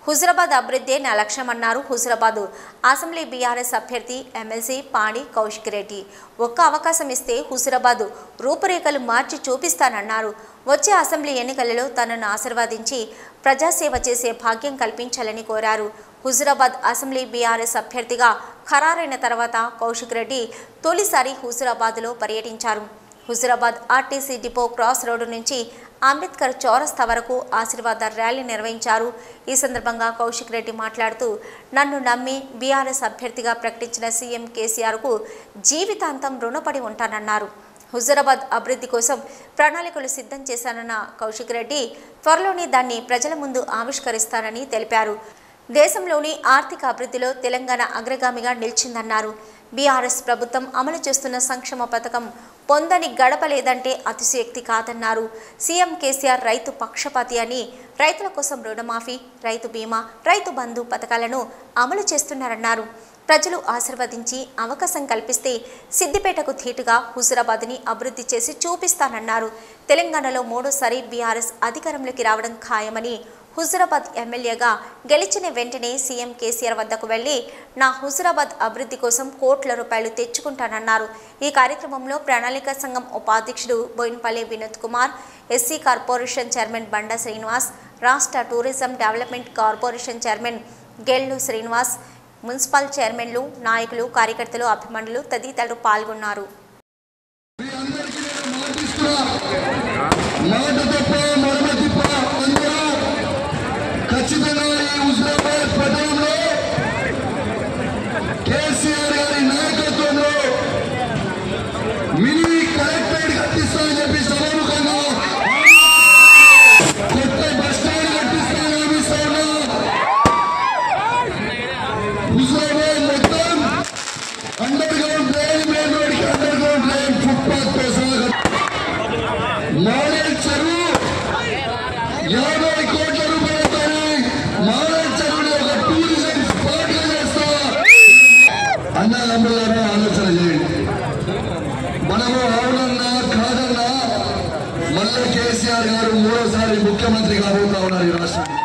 హుజరాబాద్ అభివృద్ధి నా లక్ష్యమన్నారు హుజరాబాద్ అసెంబ్లీ బీఆర్ఎస్ అభ్యర్థి ఎమ్మెల్సీ పాడి కౌశిక్ రెడ్డి ఒక్క అవకాశం ఇస్తే హుజరాబాద్ రూపురేఖలు మార్చి చూపిస్తానన్నారు వచ్చే అసెంబ్లీ ఎన్నికలలో తనను ఆశీర్వదించి ప్రజాసేవ చేసే భాగ్యం కల్పించాలని కోరారు హుజరాబాద్ అసెంబ్లీ బీఆర్ఎస్ అభ్యర్థిగా ఖరారైన తర్వాత కౌశిక్ రెడ్డి తొలిసారి హుజరాబాద్లో పర్యటించారు Huzurabad RTC depot cross road నుంచి అంబేద్కర్ చౌరస్తా వరకు ఆశీర్వాద ర్యాలీ నిర్వహించారు ఈ సందర్భంగా కౌశిక్ రెడ్డి మాట్లాడుతూ నన్ను నమ్మి బీఆర్ఎస్ అభ్యర్థిగా ప్రకటించిన సీఎం కేసీఆర్కు జీవితాంతం రుణపడి ఉంటానన్నారు హుజరాబాద్ అభివృద్ధి కోసం ప్రణాళికలు సిద్ధం చేశానన్న కౌశిక్ రెడ్డి త్వరలోనే దాన్ని ప్రజల ముందు ఆవిష్కరిస్తానని తెలిపారు దేశంలోని ఆర్థిక అభివృద్ధిలో తెలంగాణ అగ్రగామిగా నిలిచిందన్నారు బీఆర్ఎస్ ప్రభుత్వం అమలు చేస్తున్న సంక్షేమ పథకం పొందని గడపలేదంటే అతిశయోక్తి కాదన్నారు సీఎం కేసీఆర్ రైతు పక్షపాతి అని రైతుల కోసం రుణమాఫీ రైతు బీమా రైతు బంధు పథకాలను అమలు చేస్తున్నారన్నారు ప్రజలు ఆశీర్వదించి అవకాశం కల్పిస్తే సిద్దిపేటకు ధీటుగా హుజురాబాద్ని అభివృద్ధి చేసి చూపిస్తానన్నారు తెలంగాణలో మూడోసారి బీఆర్ఎస్ అధికారంలోకి రావడం ఖాయమని హుజురాబాద్ ఎమ్మెల్యేగా గెలిచిన వెంటనే సీఎం కేసీఆర్ వద్దకు వెళ్లి నా హుజురాబాద్ అభివృద్ధి కోసం కోట్ల రూపాయలు తెచ్చుకుంటానన్నారు ఈ కార్యక్రమంలో ప్రణాళిక సంఘం ఉపాధ్యక్షుడు Boinpally Vinod Kumar SC corporation chairman Banda Srinivas రాష్ట్ర tourism development corporation chairman Gellu Srinivas municipal చైర్మన్లు నాయకులు కార్యకర్తలు అభిమానులు తదితరులు పాల్గొన్నారు మీ అందరికీ నేను మాటిస్తున్నా మాట తప్ప మరమ తిప్ప అందరూ ఖచ్చితంగా ఈ హుజరాబాద్ పట్టణంలో కేసీఆర్ గారి నాయకత్వంలో మినీ కలెక్టరేట్ కట్టిస్తామని చెప్పి సభాముఖంగా కొత్త బస్ స్టాండ్ కట్టిస్తామని హామీస్తా ఉన్నా హుజరాబాద్ మొత్తం అండర్ గ్రౌండ్ డ్రైన్ మెయిన్ రోడ్కి అండర్ గ్రౌండ్ డ్రైన్ ఫుట్పాత్ కోసం మానేల్ చెరువు యాభై కోట్ల రూపాయలతో మానేల్ చెరువుని ఒక టూరిజం స్పాట్ గా చేస్తా అన్నదమ్ములారా ఆలోచన చేయండి మనము అవునన్నా కాదన్నా మళ్ళీ కేసీఆర్ గారు మూడోసారి ముఖ్యమంత్రి కాబోతా ఉన్నారు ఈ రాష్ట్రానికి